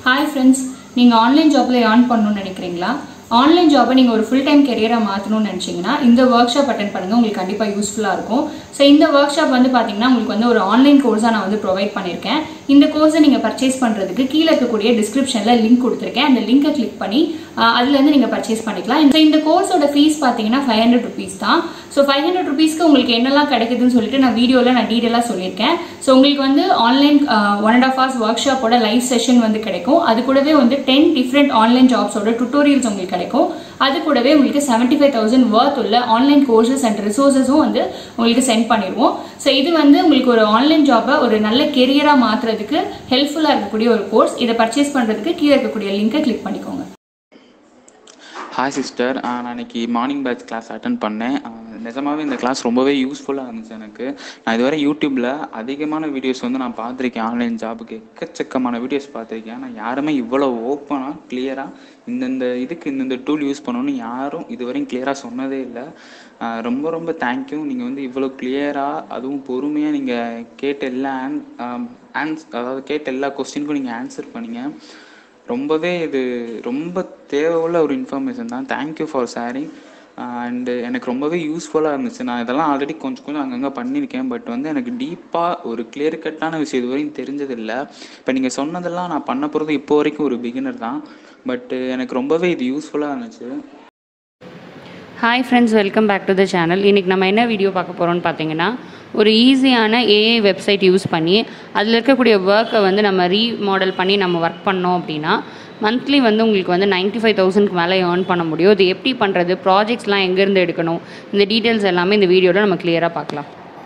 hi friends நீங்கள் online ஜாப்பில் earn பண்ணணும்னு நினைக்கிறீங்களா ஆன்லைன் ஜாப்பை நீங்கள் ஒரு ஃபுல் டைம் கெரியராக மாற்றணும்னு நினச்சிங்கன்னா இந்த ஒர்க் ஷாப் அட்டன் பண்ணுங்கள் உங்களுக்கு கண்டிப்பாக யூஸ்ஃபுல்லாக இருக்கும் ஸோ இந்த ஒர்க் ஷாப் வந்து பார்த்தீங்கன்னா உங்களுக்கு வந்து ஒரு ஆன்லைன் கோர்ஸாக நான் வந்து ப்ரொவைட் பண்ணியிருக்கேன் இந்த கோர்ஸை நீங்கள் பர்ச்சேஸ் பண்ணுறதுக்கு கீழே இருக்கக்கூடிய டிஸ்கிரிப்ஷனில் லிங்க் கொடுத்துருக்கேன் அந்த லிங்கை கிளிக் பண்ணி ஆஹ், அதுலேருந்து நீங்கள் பர்ச்சேஸ் பண்ணிக்கலாம் இந்த இந்த கோர்ஸோட ஃபீஸ் பார்த்தீங்கன்னா ஃபைவ் ஹண்ட்ரட் ருபீஸ் தான் ஸோ ஃபைவ் ஹண்ட்ரட் ருபீஸ்க்கு உங்களுக்கு என்னெல்லாம் கிடைக்குதுன்னு சொல்லிட்டு நான் வீடியோவில் நான் டீட்டெயிலாக சொல்லியிருக்கேன் ஸோ உங்களுக்கு வந்து online one and half hours ஒர்க் ஷாப்போட லைவ் செஷன் வந்து கிடைக்கும் அது கூடவே வந்து டென் டிஃப்ரெண்ட் ஆன்லைன் ஜாப்ஸோட டுட்டோரியல்ஸ் உங்களுக்கு கிடைக்கும் அது கூடவே உங்களுக்கு செவன்ட்டி ஃபைவ் தௌசண்ட் ஒர்த் உள்ள ஆன்லைன் கோர்சஸ் அண்ட் ரிசோர்ஸஸும் வந்து உங்களுக்கு சென்ட் பண்ணிடுவோம் ஸோ இது வந்து உங்களுக்கு ஒரு ஆன்லைன் ஜாப்பை ஒரு நல்ல கெரியராக மாற்றுறதுக்கு ஹெல்ப்ஃபுல்லாக இருக்கக்கூடிய ஒரு கோர்ஸ் இதை பர்ச்சேஸ் பண்ணுறதுக்கு கீழே இருக்கக்கூடிய லிங்கை கிளிக் பண்ணிக்கோங்க ஹாய் சிஸ்டர் நான் இன்னைக்கு மார்னிங் பேட்ச் கிளாஸ் அட்டன் பண்ணேன் ஆஹ் நிஜமாவே இந்த கிளாஸ் ரொம்பவே யூஸ்ஃபுல்லாக இருந்துச்சு எனக்கு நான் இதுவரை யூடியூப்பில் அதிகமான வீடியோஸ் வந்து நான் பார்த்துருக்கேன் ஆன்லைன் ஜாபுக்கு எக்கச்சக்கமான வீடியோஸ் பார்த்துருக்கேன் நான் யாருமே இவ்வளோ ஓப்பனாக கிளியராக இந்தந்த இதுக்கு இந்தந்த டூல் யூஸ் பண்ணணும்னு யாரும் இதுவரையும் கிளியராக சொன்னதே இல்லை ஆஹ் ரொம்ப ரொம்ப தேங்க்யூ நீங்கள் வந்து இவ்வளோ கிளியராக அதுவும் பொறுமையாக நீங்கள் கேட்ட எல்லா ஆன் ஆன்ஸ் அதாவது கேட்ட எல்லா கொஸ்டினுக்கும் நீங்கள் ஆன்சர் பண்ணீங்க ரொம்பவே இது ரொம்ப தேவையுள்ள ஒரு இன்ஃபர்மேஷன் தான் தேங்க்யூ ஃபார் ஷேரிங் அண்டு எனக்கு ரொம்பவே யூஸ்ஃபுல்லாக இருந்துச்சு நான் இதெல்லாம் ஆல்ரெடி கொஞ்சம் கொஞ்சம் அங்கங்கே பண்ணியிருக்கேன் பட் வந்து எனக்கு டீப்பாக ஒரு கிளியர் கட்டான விஷயம் இது வரையும் தெரிஞ்சதில்லை இப்போ நீங்கள் சொன்னதெல்லாம் நான் பண்ண போகிறது இப்போ வரைக்கும் ஒரு பிகினர் தான் பட் எனக்கு ரொம்பவே இது யூஸ்ஃபுல்லாக இருந்துச்சு hi friends welcome back to the channel இன்றைக்கி நம்ம என்ன வீடியோ பார்க்க போகிறோம்னு பார்த்தீங்கன்னா ஒரு ஈஸியான ஏஐ வெப்சைட் யூஸ் பண்ணி அதில் இருக்கக்கூடிய ஒர்க்கை வந்து நம்ம ரீமாடல் பண்ணி நம்ம ஒர்க் பண்ணோம் அப்படின்னா மந்த்லி வந்து உங்களுக்கு வந்து நைன்ட்டி ஃபைவ் தௌசண்ட்க்கு மேலே ஏர்ன் பண்ண முடியும் இது எப்படி பண்ணுறது ப்ராஜெக்ட்ஸ்லாம் எங்கேருந்து எடுக்கணும் இந்த டீட்டெயில்ஸ் எல்லாமே இந்த வீடியோவில் நம்ம கிளியராக பார்க்கலாம்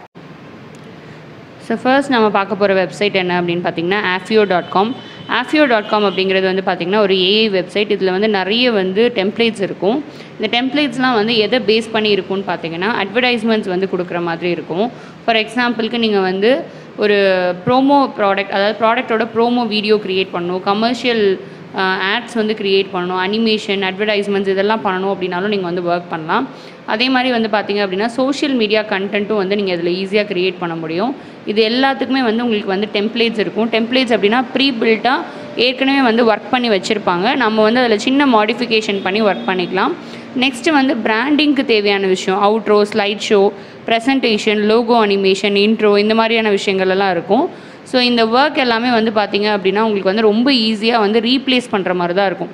ஸோ ஃபர்ஸ்ட் நம்ம பார்க்க போகிற வெப்சைட் என்ன அப்படின்னு பார்த்தீங்கன்னா Offeo dot com Offeo dot com அப்படிங்கிறது வந்து பார்த்திங்கன்னா ஒரு ஏஐ வெப்சைட் இதில் வந்து நிறைய வந்து டெம்ப்ளேட்ஸ் இருக்கும் இந்த டெம்ப்ளேட்ஸ்லாம் வந்து எதை பேஸ் பண்ணி இருக்கும்னு பார்த்தீங்கன்னா அட்வர்டைஸ்மெண்ட்ஸ் வந்து கொடுக்குற மாதிரி இருக்கும் ஃபார் எக்ஸாம்பிளுக்கு நீங்கள் வந்து ஒரு ப்ரோமோ ப்ராடக்ட் அதாவது ப்ராடக்ட்டோட ப்ரோமோ வீடியோ க்ரியேட் பண்ணணும் கமர்ஷியல் ஆட்ஸ் வந்து க்ரியேட் பண்ணணும் அனிமேஷன் அட்வர்டைஸ்மெண்ட்ஸ் இதெல்லாம் பண்ணணும் அப்படின்னாலும் நீங்கள் வந்து ஒர்க் பண்ணலாம் அதே மாதிரி வந்து பார்த்தீங்க அப்படின்னா சோஷியல் மீடியா கண்டென்ட்டும் வந்து நீங்கள் இதில் ஈஸியாக க்ரியேட் பண்ண முடியும் இது எல்லாத்துக்குமே வந்து உங்களுக்கு வந்து டெம்ப்ளேட்ஸ் இருக்கும் டெம்ப்ளேட்ஸ் அப்படின்னா ப்ரீ பில்ட்டாக ஏற்கனவே வந்து ஒர்க் பண்ணி வச்சுருப்பாங்க நம்ம வந்து அதில் சின்ன மாடிஃபிகேஷன் பண்ணி ஒர்க் பண்ணிக்கலாம் நெக்ஸ்ட்டு வந்து பிராண்டிங்க்கு தேவையான விஷயம் outro slide show presentation logo animation intro இந்த மாதிரியான விஷயங்கள் எல்லாம் இருக்கும் ஸோ இந்த ஒர்க் எல்லாமே வந்து பார்த்தீங்க அப்படின்னா உங்களுக்கு வந்து ரொம்ப ஈஸியாக வந்து ரீப்ளேஸ் பண்ணுற மாதிரி தான் இருக்கும்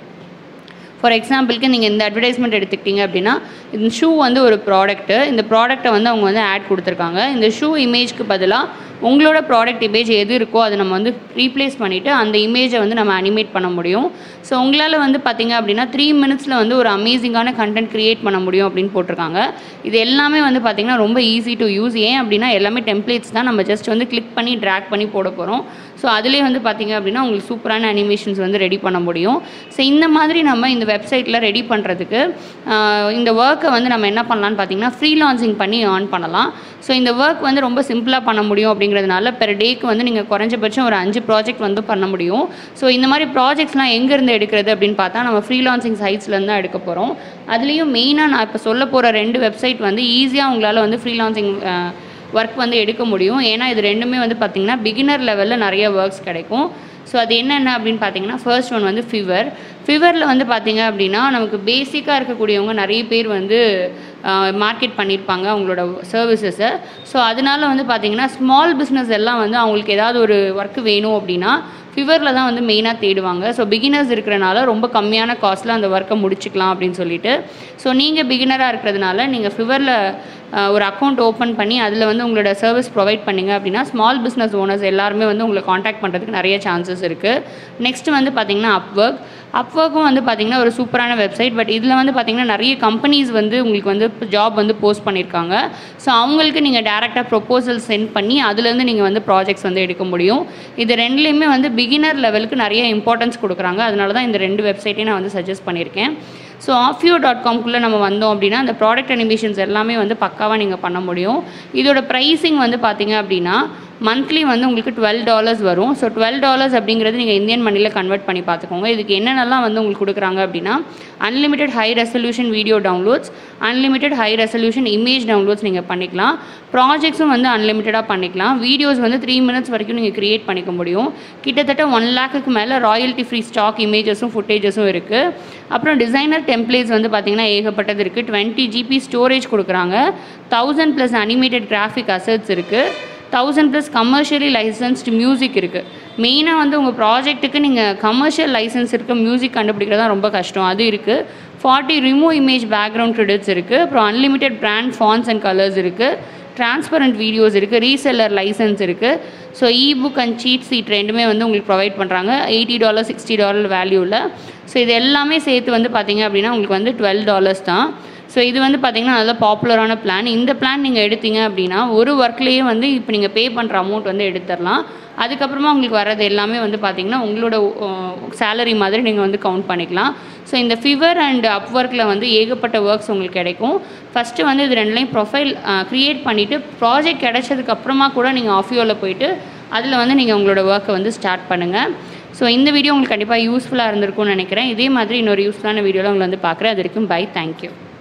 ஃபார் எக்ஸாம்பிளுக்கு நீங்கள் இந்த அட்வர்டைஸ்மெண்ட் எடுத்துக்கிட்டீங்க அப்படின்னா இந்த ஷூ வந்து ஒரு ப்ராடக்ட்டு இந்த ப்ராடக்ட்டை வந்து அவங்க வந்து ஆட் கொடுத்துருக்காங்க இந்த ஷூ இமேஜ்க்கு பதிலாக உங்களோட ப்ராடக்ட் இமேஜ் எது இருக்கோ அதை நம்ம வந்து ரீப்ளேஸ் பண்ணிவிட்டு அந்த இமேஜை வந்து நம்ம அனிமேட் பண்ண முடியும் ஸோ உங்களால் வந்து பார்த்தீங்க அப்படின்னா த்ரீ மினிட்ஸில் வந்து ஒரு அமேசிங்கான கண்டென்ட் க்ரியேட் பண்ண முடியும் அப்படின்னு போட்டிருக்காங்க இது எல்லாமே வந்து பார்த்திங்கன்னா ரொம்ப ஈஸி டு யூஸ் ஏன் அப்படின்னா எல்லாமே டெம்ப்ளேட்ஸ் தான் நம்ம ஜஸ்ட் வந்து கிளிக் பண்ணி ட்ராக் பண்ணி போட போகிறோம் ஸோ அதுலேயே வந்து பார்த்திங்க அப்படின்னா உங்களுக்கு சூப்பரான அனிமேஷன்ஸ் வந்து ரெடி பண்ண முடியும் ஸோ இந்த மாதிரி நம்ம இந்த வெப்சைட்டில் ரெடி பண்ணுறதுக்கு இந்த ஒர்க்கை வந்து நம்ம என்ன பண்ணலாம்னு பார்த்தீங்கன்னா ஃப்ரீ லான்சிங் பண்ணி ஆன் பண்ணலாம் ஸோ இந்த ஒர்க் வந்து ரொம்ப சிம்பிளாக பண்ண முடியும் அப்படிங்கிறதுனால பெர் டேக்கு வந்து நீங்கள் குறைஞ்சபட்சம் ஒரு அஞ்சு ப்ராஜெக்ட் வந்து பண்ண முடியும் ஸோ இந்த மாதிரி ப்ராஜெக்ட்ஸ்லாம் எங்கேருந்து எடுக்கிறது அப்படின்னு பார்த்தா நம்ம ஃப்ரீ லான்சிங் சைட்ஸ்லேருந்து தான் எடுக்க போகிறோம் அதுலேயும் மெயினாக நான் இப்போ சொல்ல போகிற ரெண்டு வெப்சைட் வந்து ஈஸியாக உங்களால் வந்து ஃப்ரீ லான்சிங் ஒர்க் வந்து எடுக்க முடியும் ஏன்னா இது ரெண்டுமே வந்து பார்த்திங்கன்னா பிகினர் லெவலில் நிறைய ஒர்க்ஸ் கிடைக்கும் ஸோ அது என்னென்ன அப்படின்னு பார்த்தீங்கன்னா ஃபர்ஸ்ட் ஒன் வந்து ஃபிவர் ஃபிவரில் வந்து பார்த்தீங்க அப்படின்னா நமக்கு பேசிக்காக இருக்கக்கூடியவங்க நிறைய பேர் வந்து மார்க்கெட் பண்ணியிருப்பாங்க அவங்களோட சர்வீசஸை ஸோ அதனால வந்து பார்த்தீங்கன்னா ஸ்மால் பிஸ்னஸ் எல்லாம் வந்து அவங்களுக்கு ஏதாவது ஒரு ஒர்க் வேணும் அப்படின்னா ஃபிவரில் தான் வந்து மெயினாக தேடுவாங்க ஸோ பிகினர்ஸ் இருக்கிறனால ரொம்ப கம்மியான காஸ்ட்டில் அந்த ஒர்க்கை முடிச்சுக்கலாம் அப்படின்னு சொல்லிட்டு ஸோ நீங்கள் பிகினராக இருக்கிறதுனால நீங்கள் ஃபிவரில் ஒரு அக்கௌண்ட் ஓப்பன் பண்ணி அதில் வந்து உங்களோட சர்வீஸ் ப்ரொவைட் பண்ணிங்க அப்படின்னா ஸ்மால் பிஸ்னஸ் ஓனர்ஸ் எல்லாருமே வந்து உங்களை காண்டாக்ட் பண்ணுறதுக்கு நிறைய சான்சஸ் இருக்குது நெக்ஸ்ட்டு வந்து பார்த்திங்கன்னா அப்ஒர்க் அப்ஒர்க்கும் வந்து பார்த்திங்கன்னா ஒரு சூப்பரான வெப்சைட் பட் இதில் வந்து பார்த்திங்கன்னா நிறைய கம்பெனிஸ் வந்து உங்களுக்கு வந்து ஜாப் வந்து போஸ்ட் பண்ணியிருக்காங்க ஸோ அவங்களுக்கு நீங்கள் டேரெக்டாக ப்ரொப்போசல் சென்ட் பண்ணி அதுலேருந்து நீங்கள் வந்து ப்ராஜெக்ட்ஸ் வந்து எடுக்க முடியும் இது ரெண்டுலேயுமே வந்து பிகினர் லெவலுக்கு நிறைய இம்பார்ட்டன்ஸ் கொடுக்குறாங்க அதனால தான் இந்த ரெண்டு வெப்சைட்டையும் நான் வந்து சஜஸ்ட் பண்ணியிருக்கேன் ஸோ ஆஃபியோ டாட் காம்குள்ளே நம்ம வந்தோம் அப்படின்னா அந்த ப்ராடக்ட் அனிமேஷன்ஸ் எல்லாமே வந்து பக்காவாக நீங்கள் பண்ண முடியும் இதோட ப்ரைஸிங் வந்து பார்த்தீங்க அப்படின்னா மந்த்லி வந்து உங்களுக்கு டுவெல் டாலர்ஸ் வரும் ஸோ டுவெல் டாலர்ஸ் அப்படிங்கிறது நீங்கள் இந்தியன் மணியில் கன்வெர்ட் பண்ணி பார்த்துக்கோங்க இதுக்கு என்னென்னலாம் வந்து உங்களுக்கு கொடுக்குறாங்க அப்படின்னா unlimited high resolution video downloads unlimited high resolution image downloads நீங்கள் பண்ணிக்கலாம் ப்ராஜெக்ட்ஸும் வந்து அன்லிமிட்டடாக பண்ணிக்கலாம் வீடியோஸ் வந்து த்ரீ மினிட்ஸ் வரைக்கும் நீங்கள் க்ரியேட் பண்ணிக்க முடியும் கிட்டத்தட்ட ஒன் லேக்குக்கு மேலே ராயல்ட்டி ஃப்ரீ ஸ்டாக் இமேஜஸும் ஃபுட்டேஜஸும் இருக்குது அப்புறம் டிசைனர் டெம்ப்ளேட்ஸ் வந்து பார்த்திங்கன்னா ஏகப்பட்டது இருக்குது டுவெண்ட்டி ஜிபி ஸ்டோரேஜ் கொடுக்குறாங்க thousand plus animated graphic assets இருக்குது thousand plus commercially licensed music இருக்குது மெயினாக வந்து உங்கள் ப்ராஜெக்ட்டுக்கு நீங்கள் கமர்ஷியல் லைசன்ஸ் இருக்க மியூசிக் கண்டுபிடிக்கிறது தான் ரொம்ப கஷ்டம் அது இருக்குது forty remove image background credits இருக்குது அப்புறம் unlimited brand fonts and colours இருக்குது டிரான்ஸ்பரண்ட் வீடியோஸ் இருக்குது ரீசெல்லர் லைசன்ஸ் இருக்குது so ebook and sheet sheet ரெண்டுமே வந்து உங்களுக்கு ப்ரொவைட் பண்ணுறாங்க எயிட்டி டாலர் சிக்ஸ்டி டாலர் வேல்யூவில் ஸோ இது எல்லாமே சேர்த்து வந்து பார்த்தீங்க அப்படின்னா உங்களுக்கு வந்து டுவெல் டாலர்ஸ் தான் ஸோ இது வந்து பார்த்திங்கன்னா நல்ல பாப்புலரான பிளான் இந்த பிளான் நீங்கள் எடுத்தீங்க அப்படின்னா ஒரு ஒர்க்லேயே வந்து இப்போ நீங்கள் பே பண்ணுற அமௌண்ட் வந்து எடுத்துடலாம் அதுக்கப்புறமா உங்களுக்கு வர்றது எல்லாமே வந்து பார்த்திங்கன்னா உங்களோட சேலரி மாதிரி நீங்கள் வந்து கவுண்ட் பண்ணிக்கலாம் ஸோ இந்த ஃபிவர் அண்ட் அப்ஒர்க்கில் வந்து ஏகப்பட்ட ஒர்க்ஸ் உங்களுக்கு கிடைக்கும் ஃபஸ்ட்டு வந்து இது ரெண்டுலையும் ப்ரொஃபைல் க்ரியேட் பண்ணிவிட்டு ப்ராஜெக்ட் கிடைச்சதுக்கு அப்புறமா கூட நீங்கள் ஆஃபியோவில் போயிட்டு அதில் வந்து நீங்கள் உங்களோட ஒர்க்கை வந்து ஸ்டார்ட் பண்ணுங்கள் ஸோ இந்த வீடியோ உங்களுக்கு கண்டிப்பாக யூஸ்ஃபுல்லாக இருந்திருக்கும்னு நினைக்கிறேன் இதே மாதிரி இன்னொரு யூஸ்ஃபுல்லான வீடியோவில் உங்களை வந்து பார்க்குறேன் அது வரைக்கும் பை தேங்க்யூ